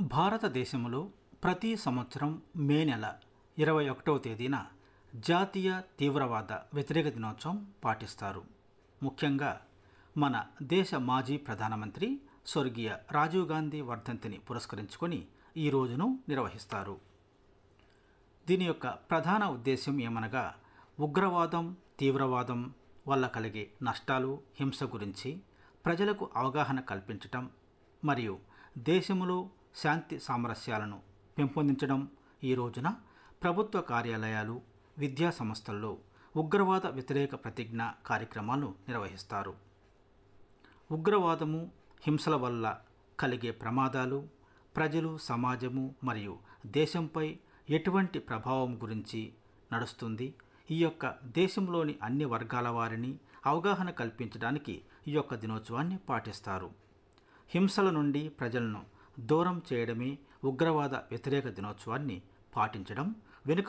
భారతదేశంలో ప్రతి సంవత్సరం మే నెల ఇరవై ఒకటవ తేదీన జాతీయ తీవ్రవాద వ్యతిరేక దినోత్సవం పాటిస్తారు ముఖ్యంగా మన దేశ మాజీ ప్రధానమంత్రి స్వర్గీయ రాజీవ్ గాంధీ వర్ధంతిని పురస్కరించుకొని ఈ రోజును నిర్వహిస్తారు దీని యొక్క ప్రధాన ఉద్దేశం ఏమనగా ఉగ్రవాదం తీవ్రవాదం వల్ల కలిగే నష్టాలు హింస గురించి ప్రజలకు అవగాహన కల్పించటం మరియు దేశంలో శాంతి సామరస్యాలను పెంపొందించడం ఈ రోజున ప్రభుత్వ కార్యాలయాలు విద్యా సంస్థల్లో ఉగ్రవాద వ్యతిరేక ప్రతిజ్ఞ కార్యక్రమాలు నిర్వహిస్తారు ఉగ్రవాదము హింసల వల్ల కలిగే ప్రమాదాలు ప్రజలు సమాజము మరియు దేశంపై ఎటువంటి ప్రభావం గురించి నడుస్తుంది ఈ యొక్క దేశంలోని అన్ని వర్గాల వారిని అవగాహన కల్పించడానికి ఈ యొక్క దినోత్సవాన్ని పాటిస్తారు హింసల నుండి ప్రజలను దూరం చేయడమే ఉగ్రవాద వ్యతిరేక దినోత్సవాన్ని పాటించడం వెనుక